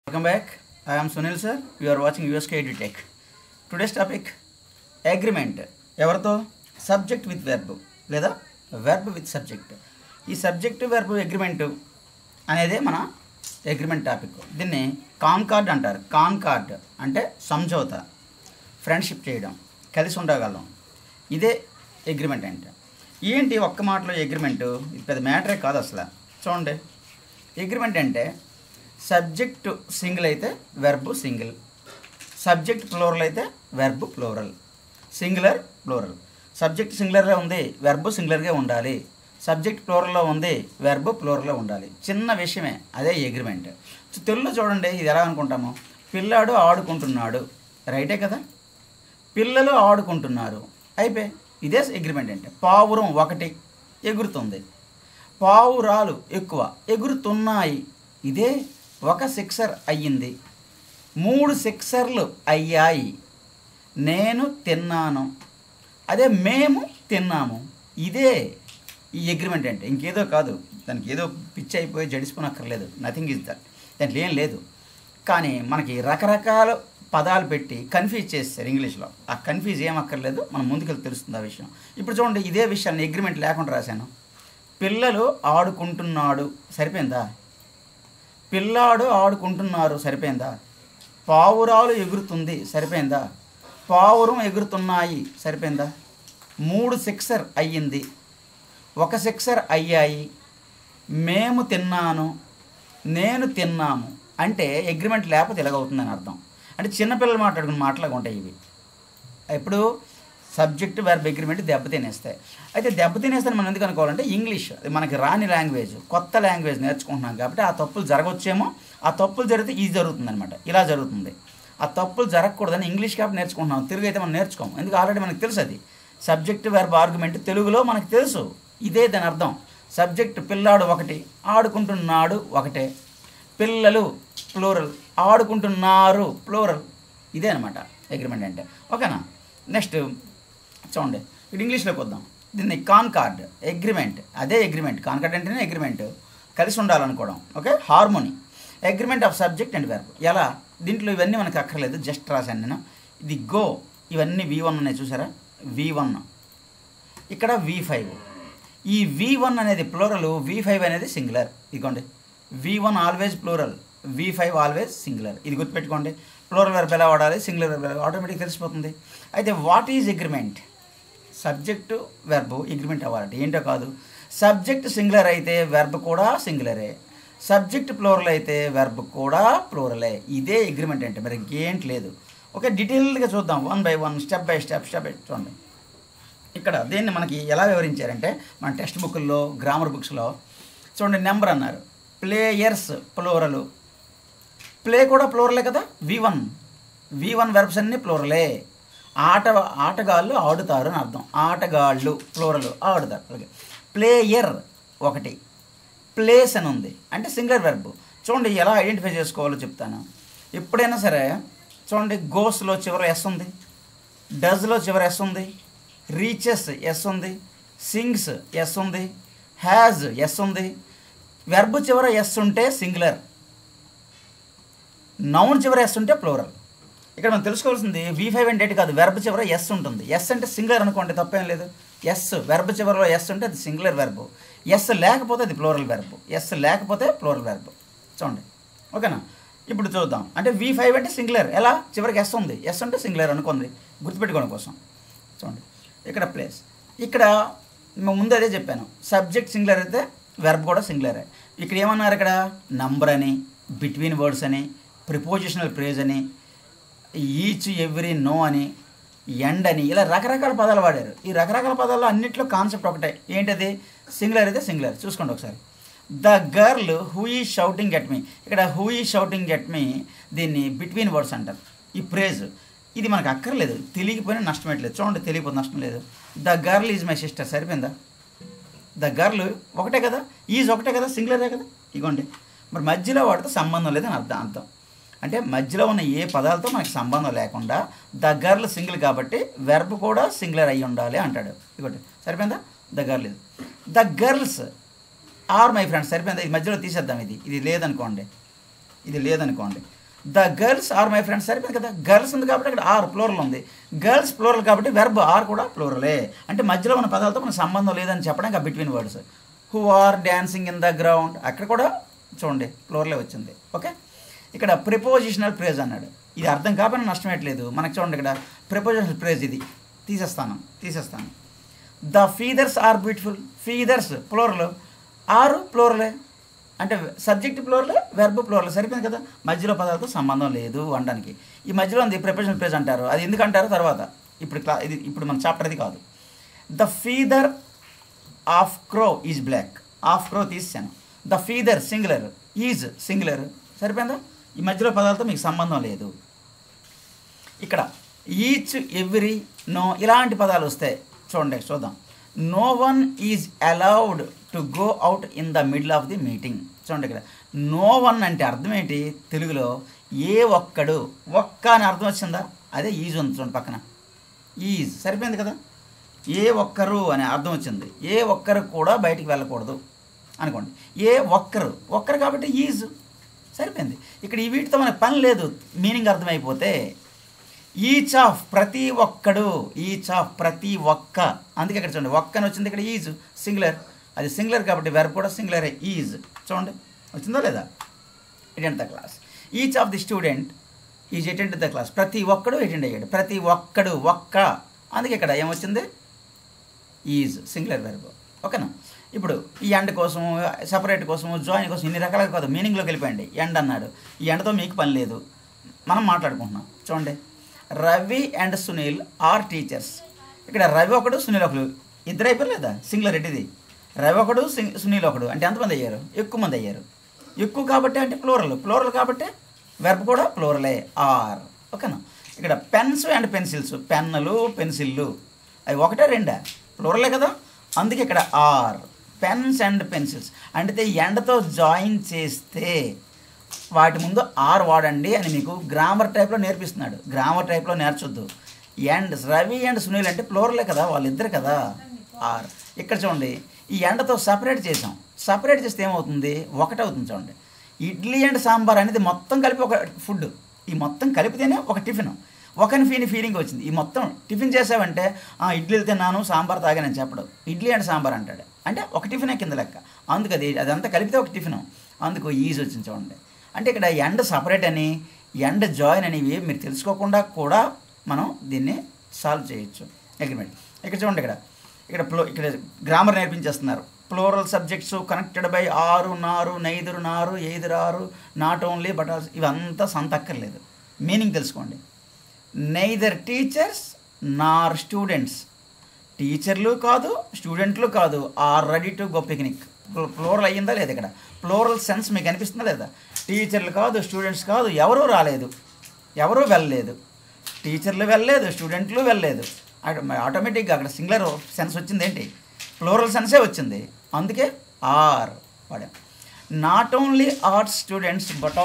Welcome back. I am Sunil sir. You are watching USK EduTech. Today's topic agreement ఎవరితో subject with verb లేదా verb with subject ఈ subject verb agreement అనేదే మన agreement topic దీన్ని concord అంటారు concord అంటే సంజోత ఫ్రెండ్షిప్ చేయడం కలిసి ఉండగలం ఇదే అగ్రిమెంట్ అంటే ఏంటి ఒక్క మాటలో అగ్రిమెంట్ ఇది పెద్ద మ్యాటరే కాదు అసలు చూడండి అగ్రిమెంట్ అంటే సబ్జెక్ట్ సింగిల్ అయితే వెర్బ్ సింగిల్ సబ్జెక్ట్ ప్లోరల్ అయితే verb plural singular plural subject సింగులర్గా ఉంది వెర్బ్ సింగులర్గా ఉండాలి సబ్జెక్ట్ ప్లోరల్లో ఉంది వెర్బ్ ప్లోరల్లో ఉండాలి చిన్న విషయమే అదే అగ్రిమెంట్ తెలుగులో చూడండి ఇది ఎలా అనుకుంటాము పిల్లాడు ఆడుకుంటున్నాడు రైటే కదా పిల్లలు ఆడుకుంటున్నారు అయిపోయి ఇదే అగ్రిమెంట్ అంటే పావురం ఒకటి ఎగురుతుంది పావురాలు ఎక్కువ ఎగురుతున్నాయి ఇదే ఒక సిక్సర్ అయ్యింది మూడు సిక్సర్లు అయ్యాయి నేను తిన్నాను అదే మేము తిన్నాము ఇదే ఈ అగ్రిమెంట్ అంటే ఇంకేదో కాదు దానికి ఏదో పిచ్చి అయిపోయి జడిసిపోనక్కర్లేదు నథింగ్ ఇస్ దట్ దాంట్లో ఏం లేదు కానీ మనకి రకరకాల పదాలు పెట్టి కన్ఫ్యూజ్ చేస్తారు ఇంగ్లీష్లో ఆ కన్ఫ్యూజ్ ఏం అక్కర్లేదు మనం ముందుకెళ్ళి తెలుస్తుంది ఆ విషయం ఇప్పుడు చూడండి ఇదే విషయాన్ని అగ్రిమెంట్ లేకుండా రాశాను పిల్లలు ఆడుకుంటున్నాడు సరిపోయిందా పిల్లాడు ఆడుకుంటున్నారు సరిపోయిందా పావురాలు ఎగురుతుంది సరిపోయిందా పావురం ఎగురుతున్నాయి సరిపోయిందా మూడు సిక్సర్ అయ్యింది ఒక సిక్సర్ అయ్యాయి మేము తిన్నాను నేను తిన్నాము అంటే అగ్రిమెంట్ లేకపోతే ఇలాగవుతుందని అర్థం అంటే చిన్నపిల్లలు మాట్లాడుకున్న మాటలాగా ఉంటాయి ఇవి ఇప్పుడు సబ్జెక్ట్ వెర్బ్ అగ్రిమెంట్ దెబ్బతినేస్తాయి అయితే దెబ్బతినేస్తాను మనం ఎందుకు అనుకోవాలంటే ఇంగ్లీష్ అది మనకి రాని లాంగ్వేజ్ కొత్త లాంగ్వేజ్ నేర్చుకుంటున్నాం కాబట్టి ఆ తప్పులు జరగవచ్చేమో ఆ తప్పులు జరిగితే ఇది జరుగుతుంది అనమాట ఇలా జరుగుతుంది ఆ తప్పులు జరగకూడదని ఇంగ్లీష్ కాబట్టి నేర్చుకుంటున్నాం తెలుగు అయితే మనం నేర్చుకోం ఎందుకు ఆల్రెడీ మనకు తెలుసు అది సబ్జెక్ట్ వెర్బ్ ఆర్గ్యుమెంట్ తెలుగులో మనకు తెలుసు ఇదే దాని అర్థం సబ్జెక్ట్ పిల్లాడు ఒకటి ఆడుకుంటున్నాడు ఒకటే పిల్లలు ప్లూరల్ ఆడుకుంటున్నారు ప్లూరల్ ఇదే అనమాట అగ్రిమెంట్ అంటే ఓకేనా నెక్స్ట్ చూడండి ఇప్పుడు ఇంగ్లీష్లోకి వద్దాం దీన్ని కాన్కార్డ్ అగ్రిమెంట్ అదే అగ్రిమెంట్ కాన్కార్డ్ అంటేనే అగ్రిమెంట్ కలిసి ఉండాలనుకోవడం okay harmony agreement of subject and verb ఎలా దీంట్లో ఇవన్నీ మనకు అక్కర్లేదు జస్ట్ రాశాను నేను ఇది గో ఇవన్నీ వి వన్ ఉన్నాయి చూసారా వి వన్ ఇక్కడ వి ఫైవ్ ఈ వి వన్ అనేది ప్లూరల్ వి ఫైవ్ అనేది సింగులర్ ఇదిగోండి V one always plural V five always singular ఇది గుర్తుపెట్టుకోండి ప్లూరల్ వెర్బ్ ఎలా వాడాలి సింగులర్ వెర్బ్ ఆటోమేటిక్ తెలిసిపోతుంది అయితే what is agreement subject verb agreement అవ్వాలంటే ఏంటో కాదు సబ్జెక్ట్ సింగులర్ అయితే వెర్బ్ కూడా సింగులరే సబ్జెక్ట్ ప్లోరల్ అయితే వెర్బ్ కూడా ప్లోరలే ఇదే అగ్రిమెంట్ అంటే మరి ఇంకేంటి లేదు ఓకే డీటెయిల్గా చూద్దాం one by one step by step step by చూడండి ఇక్కడ దీన్ని మనకి ఎలా వివరించారంటే మన టెక్స్ట్ బుక్ల్లో గ్రామర్ బుక్స్లో చూడండి నెంబర్ అన్నారు ప్లేయర్స్ ప్లోరలు ప్లే కూడా ప్లోరలే కదా V one V one verbs అన్నీ ప్లోరలే ఆట ఆటగాళ్ళు ఆడుతారు అని అర్థం ఆటగాళ్ళు ప్లోరలు ఆడుతారు ఓకే ప్లేయర్ ఒకటి ప్లేస్ అని ఉంది అంటే సింగులర్ వెర్బ్ చూడండి ఎలా ఐడెంటిఫై చేసుకోవాలో చెప్తాను ఎప్పుడైనా సరే చూడండి గోస్లో చివర ఎస్ ఉంది డజ్లో చివర ఎస్ ఉంది రీచెస్ ఎస్ ఉంది సింగ్స్ ఎస్ ఉంది హ్యాజ్ ఎస్ ఉంది వెర్బ్ చివర ఎస్ ఉంటే సింగులర్ నౌన్ చివర ఎస్ ఉంటే ప్లోరల్ ఇక్కడ మనం తెలుసుకోవాల్సింది వి ఫైవ్ అంటే కాదు వెర్బ్ చివర ఎస్ ఉంటుంది ఎస్ అంటే సింగులర్ అనుకోండి తప్పేం లేదు ఎస్ వెర్బ్ చివరలో ఎస్ ఉంటే అది సింగులర్ వెర్బ్ ఎస్ లేకపోతే అది ప్లోరల్ వెర్బ్ ఎస్ లేకపోతే ప్లోరల్ వెర్బ్ చూడండి ఓకేనా ఇప్పుడు చూద్దాం అంటే వి ఫైవ్ అంటే సింగులర్ ఎలా చివరికి ఎస్ ఉంది ఎస్ అంటే సింగులర్ అనుకుంది గుర్తుపెట్టుకోవడం కోసం చూడండి ఇక్కడ ప్లేస్ ఇక్కడ మేము ముందు అదే చెప్పాను సబ్జెక్ట్ సింగులర్ అయితే వెర్బ్ కూడా సింగులరే ఇక్కడ ఏమన్నారు ఇక్కడ నంబర్ అని బిట్వీన్ వర్డ్స్ అని ప్రిపోజిషనల్ ప్రేజ్ అని ఈచ్ ఎవ్రీ నో అని ఎండ్ అని ఇలా రకరకాల పదాలు వాడారు ఈ రకరకాల పదాల్లో అన్నింటిలో కాన్సెప్ట్ ఒకటే ఏంటది సింగులర్ అయితే సింగులర్ చూసుకోండి ఒకసారి the girl who is shouting at me ఇక్కడ హూ ఈ షౌటింగ్ ఎట్ మీ దీన్ని బిట్వీన్ వర్డ్స్ అంటారు ఈ ప్రేజ్ ఇది మనకు అక్కర్లేదు తెలియకపోయినా నష్టం లేదు చూడండి తెలియకపోతే నష్టం లేదు the girl is my sister సరిపోయిందా ద గర్ల్ ఒకటే కదా ఈజ్ ఒకటే కదా సింగులరే కదా ఇగోండి మరి మధ్యలో వాడితో సంబంధం లేదని అర్థం అర్థం అంటే మధ్యలో ఉన్న ఏ పదాలతో మనకి సంబంధం లేకుండా ద గర్ల్ సింగిల్ కాబట్టి వెర్బ్ కూడా సింగులర్ అయి ఉండాలి అంటాడు ఇగోటి సరిపోయిందా ద గర్ల్ ఇది the girls are my friends సరిపోయిందా ఇది మధ్యలో తీసేద్దాం ఇది ఇది లేదనుకోండి ఇది లేదనుకోండి the girls are my friends సరిపోయింది కదా గర్ల్స్ ఉంది కాబట్టి అక్కడ ఆర్ ప్లోరల్ ఉంది గర్ల్స్ ప్లోరల్ కాబట్టి వెర్బ్ ఆర్ కూడా ప్లోరలే అంటే మధ్యలో ఉన్న పదాలతో మనకు సంబంధం లేదని చెప్పడానికి ఆ between words who are dancing in the ground అక్కడ కూడా చూడండి ప్లోరలే వచ్చింది ఓకే ఇక్కడ ప్రిపోజిషనల్ ప్రేజ్ అన్నాడు ఇది అర్థం కాకపోయినా నష్టమేట్లేదు మనకు చూడండి ఇక్కడ ప్రిపోజిషనల్ ప్రేజ్ ఇది తీసేస్తాను తీసేస్తాను the feathers are beautiful feathers plural are ప్లోరలే అంటే సబ్జెక్ట్ ప్లోరలే వెర్బ్ ప్లోరల్ సరిపోయింది కదా మధ్యలో పదాలతో సంబంధం లేదు అనడానికి ఈ మధ్యలో ఉంది ప్రిపరేషన్ ప్లేస్ అంటారు అది ఎందుకు అంటారు తర్వాత ఇప్పుడు క్లా ఇది ఇప్పుడు మన చాప్టర్ అది కాదు the feather of crow is black of crow తీసాను the feather singular is singular సరిపోయిందా ఈ మధ్యలో పదాలతో మీకు సంబంధం లేదు ఇక్కడ ఈచ్ ఎవ్రీ నో ఇలాంటి పదాలు వస్తాయి చూడండి చూద్దాం no one is allowed to go out in the middle of the meeting చూడండి ఇక్కడ నో వన్ అంటే అర్థం ఏంటి తెలుగులో ఏ ఒక్కడు ఒక్క అని అర్థం వచ్చిందా అదే ఈజ్ ఉంది చూడండి పక్కన ఈజ్ సరిపోయింది కదా ఏ ఒక్కరు అనే అర్థం వచ్చింది ఏ ఒక్కరు కూడా బయటికి వెళ్ళకూడదు అనుకోండి ఏ ఒక్కరు ఒక్కరు కాబట్టి ఈజ్ సరిపోయింది ఇక్కడ ఈ వీటితో మనకు పని లేదు మీనింగ్ అర్థమైపోతే ఈచ్ ఆఫ్ ప్రతి ఒక్కడు ఈచ్ ఆఫ్ ప్రతి ఒక్క అందుకే ఇక్కడ చూడండి ఒక్క అని వచ్చింది ఇక్కడ ఈజ్ సింగులర్ అది సింగులర్ కాబట్టి వెర్బ్ కూడా సింగులరే ఈజ్ చూడండి వచ్చిందో లేదా attend the class each of the student is attend the class ప్రతి ఒక్కడు అటెండ్ అయ్యాడు ప్రతి ఒక్కడు ఒక్క అందుకే ఇక్కడ ఏమొచ్చింది ఈజ్ సింగులర్ వెర్బ్ ఓకేనా ఇప్పుడు ఈ ఎండ్ కోసం సపరేట్ కోసం జాయిన్ కోసం ఇన్ని రకాలుగా కాదు మీనింగ్లోకి వెళ్ళిపోయండి ఎండ్ అన్నాడు ఈ ఎండతో మీకు పని లేదు మనం మాట్లాడుకుంటున్నాం చూడండి Ravi and Sunil are teachers ఇక్కడ రవి ఒకడు సునీల్ ఒకడు ఇద్దరు అయిపోలేదా సింగులర్ ఇది రవి ఒకడు సింగ్ సునీల్ ఒకడు అంటే ఎంతమంది అయ్యారు ఎక్కువ మంది అయ్యారు ఎక్కువ కాబట్టి అంటే ప్లోరల్ ప్లోరల్ కాబట్టి వెర్బ్ కూడా ప్లోరలే ఆర్ ఓకేనా ఇక్కడ పెన్స్ అండ్ పెన్సిల్స్ పెన్నులు పెన్సిళ్ళు అవి ఒకటే రెండా ప్లోరలే కదా అందుకే ఇక్కడ ఆర్ పెన్స్ అండ్ పెన్సిల్స్ అంటే ఎండతో జాయిన్ చేస్తే వాటి ముందు ఆర్ వాడండి అని మీకు గ్రామర్ టైప్లో నేర్పిస్తున్నాడు గ్రామర్ టైప్లో నేర్చొద్దు అండ్ రవి అండ్ సునీల్ అంటే ప్లోరలే కదా వాళ్ళిద్దరు కదా ఆర్ ఇక్కడ చూడండి ఈ ఎండతో సపరేట్ చేసాం సపరేట్ చేస్తే ఏమవుతుంది ఒకటవుతుంది చూడండి ఇడ్లీ అండ్ సాంబార్ అనేది మొత్తం కలిపి ఒక ఫుడ్ ఈ మొత్తం కలిపితేనే ఒక టిఫిన్ ఒకని ఫీని ఫీలింగ్ వచ్చింది ఈ మొత్తం టిఫిన్ చేసావంటే "ఆ, ఇడ్లీలు తిన్నాను సాంబార్ తాగానని చెప్పడు ఇడ్లీ అండ్ సాంబార్ అంటాడు అంటే ఒక టిఫినే కింద లెక్క అందుకు అది అదంతా కలిపితే ఒక టిఫిన్ అందుకు ఈజ్ వచ్చింది చూడండి అంటే ఇక్కడ ఎండ్ సపరేట్ అని ఎండ్ జాయిన్ అనేవి మీరు తెలుసుకోకుండా కూడా మనం దీన్ని సాల్వ్ చేయొచ్చు అగ్రిమెంట్ ఇక్కడ చూడండి ఇక్కడ ఇక్కడ ప్లో ఇక్కడ గ్రామర్ నేర్పించేస్తున్నారు ప్లోరల్ సబ్జెక్ట్స్ కనెక్టెడ్ బై ఆరు నారు నైదురు నారు ఎయిదురారు నాట్ ఓన్లీ బట్ ఆల్సో ఇవంతా సంతక్కర్లేదు మీనింగ్ తెలుసుకోండి నైదర్ టీచర్స్ నార్ స్టూడెంట్స్ టీచర్లు కాదు స్టూడెంట్లు కాదు are ready to go picnic plural అయ్యిందా లేదా ఇక్కడ ఫ్లోరల్ సెన్స్ మీకు అనిపిస్తుందా లేదా టీచర్లు కాదు స్టూడెంట్స్ కాదు ఎవరూ రాలేదు ఎవరూ వెళ్ళలేదు టీచర్లు వెళ్ళలేదు స్టూడెంట్లు వెళ్ళలేదు ఆటోమేటిక్గా అక్కడ సింగులర్ సెన్స్ వచ్చింది ఏంటి ఫ్లోరల్ సెన్సే వచ్చింది అందుకే ఆర్ వాడాం not only art students but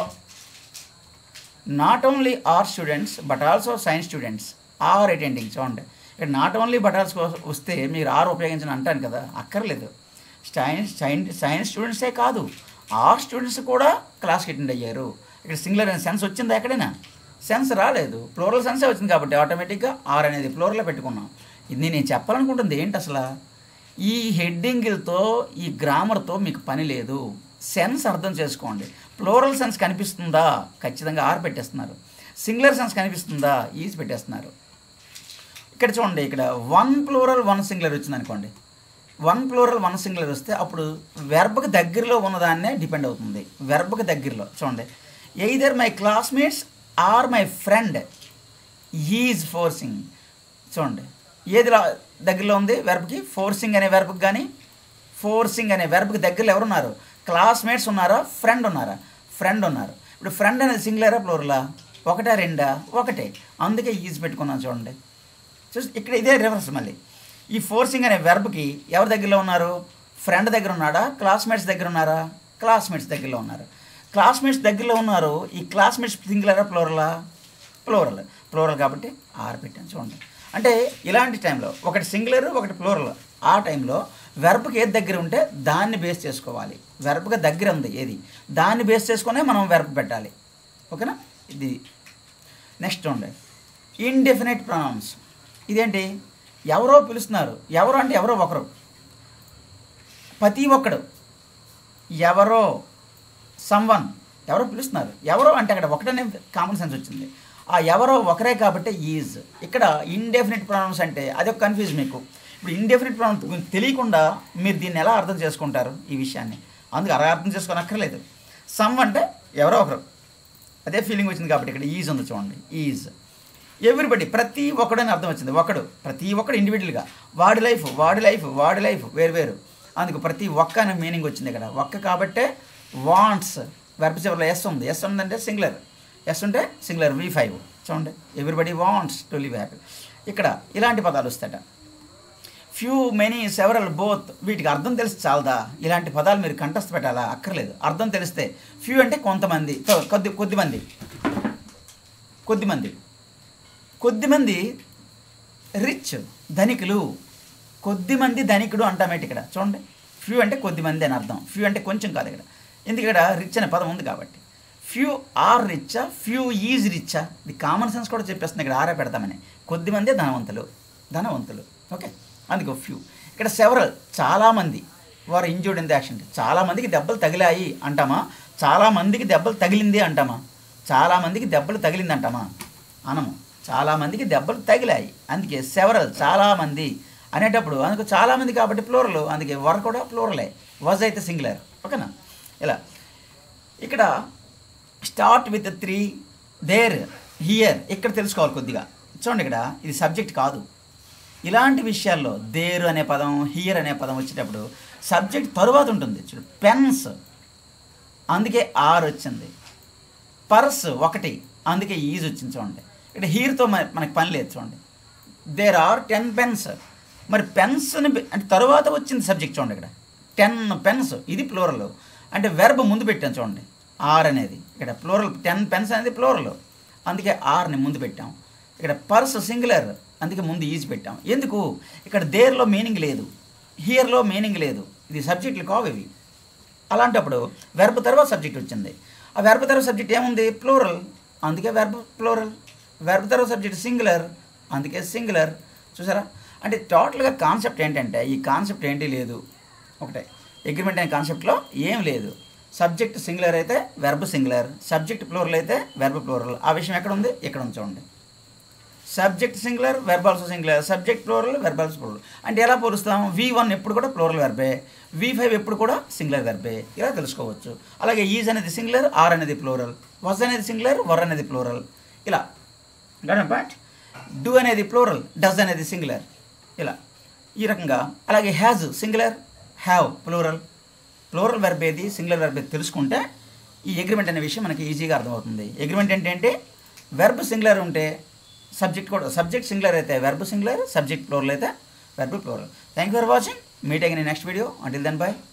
not only are students but also science students are attending చూడండి ఇక్కడ నాట్ ఓన్లీ బట్ ఆల్స్ వస్తే మీరు ఆర్ ఉపయోగించని అంటాను కదా అక్కర్లేదు సైన్స్ సైన్స్ సైన్స్ స్టూడెంట్సే కాదు ఆర్ స్టూడెంట్స్ కూడా క్లాస్కి అటెండ్ అయ్యారు ఇక్కడ సింగులర్ అనే సెన్స్ వచ్చిందా ఎక్కడైనా సెన్స్ రాలేదు ఫ్లోరల్ సెన్సే వచ్చింది కాబట్టి ఆటోమేటిక్గా ఆర్ అనేది ఫ్లోరల్లో పెట్టుకున్నాం ఇది నేను చెప్పాలనుకుంటుంది ఏంటి అసలు ఈ హెడ్డింగ్లతో ఈ గ్రామర్తో మీకు పని లేదు సెన్స్ అర్థం చేసుకోండి ఫ్లోరల్ సెన్స్ కనిపిస్తుందా ఖచ్చితంగా ఆర్ పెట్టేస్తున్నారు సింగులర్ సెన్స్ కనిపిస్తుందా ఈజ్ పెట్టేస్తున్నారు ఇక్కడ చూడండి ఇక్కడ వన్ ప్లూరల్ వన్ సింగులర్ వచ్చింది అనుకోండి వన్ ప్లూరల్ వన్ సింగులర్ వస్తే అప్పుడు వెర్బ్కి దగ్గరలో ఉన్నదాన్నే డిపెండ్ అవుతుంది వెర్బ్కి దగ్గరలో చూడండి either my classmates or my friend is forcing చూడండి ఏది లా- దగ్గరలో ఉంది వెర్బ్కి ఫోర్సింగ్ అనే వెర్బ్కి కానీ ఫోర్సింగ్ అనే వెర్బ్కి దగ్గరలో ఎవరున్నారు క్లాస్మేట్స్ ఉన్నారా ఫ్రెండ్ ఉన్నారా ఫ్రెండ్ ఉన్నారు ఇప్పుడు ఫ్రెండ్ అనేది సింగులరా ప్లోరలా ఒకటా రెండా ఒకటే అందుకే ఈజ్ పెట్టుకున్నాను చూడండి చూసి ఇక్కడ ఇదే రివర్స్ మళ్ళీ ఈ ఫోర్సింగ్ అనే వెర్బ్కి ఎవరి దగ్గరలో ఉన్నారు ఫ్రెండ్ దగ్గర ఉన్నాడా క్లాస్మేట్స్ దగ్గర ఉన్నారా క్లాస్మేట్స్ దగ్గరలో ఉన్నారు క్లాస్మేట్స్ దగ్గరలో ఉన్నారు ఈ క్లాస్మేట్స్ సింగులరా ప్లోరలా ప్లోరల్ ప్లోరల్ కాబట్టి ఆర్ పెట్టాను చూడండి అంటే ఇలాంటి టైంలో ఒకటి సింగులర్ ఒకటి ప్లోరల్ ఆ టైంలో వెర్బ్కి ఏది దగ్గర ఉంటే దాన్ని బేస్ చేసుకోవాలి వెర్బ్గా దగ్గర ఉంది ఏది దాన్ని బేస్ చేసుకునే మనం వెర్బ్ పెట్టాలి ఓకేనా ఇది నెక్స్ట్ ఉండే ఇండెఫినెట్ ప్రొనౌన్స్ ఇదేంటి ఎవరో పిలుస్తున్నారు ఎవరో అంటే ఎవరో ఒకరు ప్రతి ఒక్కడు ఎవరో సమ్వన్ ఎవరో పిలుస్తున్నారు ఎవరో అంటే అక్కడ ఒకటనే కామన్ సెన్స్ వచ్చింది ఆ ఎవరో ఒకరే కాబట్టి ఈజ్ ఇక్కడ ఇండెఫినెట్ ప్రొనౌన్స్ అంటే అదొక కన్ఫ్యూజ్ మీకు ఇప్పుడు ఇండెఫినెట్ ప్రొనౌన్స్ గురించి తెలియకుండా మీరు దీన్ని ఎలా అర్థం చేసుకుంటారు ఈ విషయాన్ని అందుకు అలా అర్థం చేసుకోనక్కర్లేదు సమ్ అంటే ఎవరో ఒకరు అదే ఫీలింగ్ వచ్చింది కాబట్టి ఇక్కడ ఈజ్ ఉంది చూడండి ఈజ్ ఎవ్రీబడి ప్రతి ఒక్కడని అర్థం వచ్చింది ఒకడు ప్రతి ఒక్కడు ఇండివిజువల్గా వాడి లైఫ్ వాడి లైఫ్ వాడి లైఫ్ వేరు వేరు అందుకు ప్రతి ఒక్క అనే మీనింగ్ వచ్చింది ఇక్కడ ఒక్క కాబట్టే వాంట్స్ వెర్బ్ చివరిలో ఎస్ ఉంది ఎస్ ఉందంటే సింగులర్ ఎస్ ఉంటే సింగులర్ వి ఫైవ్ చూడండి everybody wants to live happy ఇక్కడ ఇలాంటి పదాలు వస్తాయట ఫ్యూ మెనీ సెవరల్ బోత్ వీటికి అర్థం తెలిసి చాలదా ఇలాంటి పదాలు మీరు కంఠస్థ పెట్టాలా అక్కర్లేదు అర్థం తెలిస్తే ఫ్యూ అంటే కొంతమంది తో- కొద్ది కొద్దిమంది కొద్దిమంది కొద్దిమంది రిచ్ ధనికులు కొద్దిమంది ధనికుడు అంటామేటి ఇక్కడ చూడండి ఫ్యూ అంటే కొద్దిమంది అని అర్థం ఫ్యూ అంటే కొంచెం కాదు ఇక్కడ ఎందుకు ఇక్కడ రిచ్ అనే పదం ఉంది కాబట్టి ఫ్యూ ఆర్ రిచ్చా ఫ్యూ ఈజ్ రిచ్చా ఇది కామన్ సెన్స్ కూడా చెప్పేస్తుంది ఇక్కడ ఆరే పెడతామని కొద్దిమంది ధనవంతులు ధనవంతులు ఓకే అందుకో ఫ్యూ ఇక్కడ సెవరల్ చాలామంది వారు ఇంజూర్డ్ ఇన్ ది యాక్షన్ చాలామందికి దెబ్బలు తగిలాయి అంటామా చాలామందికి దెబ్బలు తగిలింది అంటామా చాలామందికి దెబ్బలు తగిలింది అంటామా అనము చాలామందికి దెబ్బలు తగిలాయి అందుకే సెవరల్ చాలామంది అనేటప్పుడు అందుకు చాలామంది కాబట్టి ప్లోరల్ అందుకే వర్ కూడా ప్లోరలే వజ్ అయితే సింగులర్ ఓకేనా ఇలా ఇక్కడ start with three there here ఇక్కడ తెలుసుకోవాలి కొద్దిగా చూడండి ఇక్కడ ఇది సబ్జెక్ట్ కాదు ఇలాంటి విషయాల్లో దేర్ అనే పదం హియర్ అనే పదం వచ్చేటప్పుడు సబ్జెక్ట్ తరువాత ఉంటుంది చూడు పెన్స్ అందుకే ఆర్ వచ్చింది పర్స్ ఒకటి అందుకే ఈజ్ వచ్చింది చూడండి ఇక్కడ హీర్తో మనకి పని లేదు చూడండి దేర్ ఆర్ టెన్ పెన్స్ మరి పెన్స్ని అంటే తరువాత వచ్చింది సబ్జెక్ట్ చూడండి ఇక్కడ టెన్ పెన్స్ ఇది ప్లోరల్ అంటే వెర్బ్ ముందు పెట్టాం చూడండి ఆర్ అనేది ఇక్కడ ప్లోరల్ టెన్ పెన్స్ అనేది ప్లోరల్ అందుకే ఆర్ని ముందు పెట్టాం ఇక్కడ పర్స్ సింగులర్ అందుకే ముందు ఈజ్ పెట్టాం ఎందుకు ఇక్కడ దేర్లో మీనింగ్ లేదు హియర్లో మీనింగ్ లేదు ఇది సబ్జెక్టులు కావు ఇవి అలాంటప్పుడు వెర్బ్ తర్వాత సబ్జెక్ట్ వచ్చింది ఆ వెర్బ్ తర్వాత సబ్జెక్ట్ ఏముంది ప్లూరల్ అందుకే వెర్బ్ ప్లూరల్ వెర్బ్ తర్వాత సబ్జెక్ట్ సింగులర్ అందుకే సింగులర్ చూసారా అంటే టోటల్గా కాన్సెప్ట్ ఏంటంటే ఈ కాన్సెప్ట్ ఏంటి లేదు ఒకటే అగ్రిమెంట్ అనే కాన్సెప్ట్లో ఏం లేదు సబ్జెక్ట్ సింగులర్ అయితే వెర్బ్ సింగులర్ సబ్జెక్ట్ ప్లూరల్ అయితే వెర్బ్ ప్లూరల్ ఆ విషయం ఎక్కడ ఉంది ఇక్కడ ఉంది చూడండి subject singular verb also singular subject plural verb also plural అంటే ఎలా పోలుస్తాం వి వన్ ఎప్పుడు కూడా ప్లోరల్ వెర్బే వి ఫైవ్ ఎప్పుడు కూడా సింగులర్ వెర్బే ఇలా తెలుసుకోవచ్చు అలాగే ఈజ్ అనేది సింగులర్ ఆర్ అనేది ప్లోరల్ వజ్ అనేది సింగులర్ వర్ అనేది ప్లోరల్ ఇలా పాయింట్ డూ అనేది ప్లోరల్ డస్ అనేది సింగులర్ ఇలా ఈ రకంగా అలాగే has singular have plural plural verb ఏది సింగులర్ వెర్బ్ ఏది తెలుసుకుంటే ఈ అగ్రిమెంట్ అనే విషయం మనకి ఈజీగా అర్థమవుతుంది అగ్రిమెంట్ ఏంటంటే వెర్బ్ సింగులర్ ఉంటే సబ్జెక్ట్ కూడా సబ్జెక్ట్ సింగులర్ అయితే వెర్బ్ సింగులర్ సబ్జెక్ట్ ప్లోరల్ అయితే verb plural thank you for watching meet again next video until then by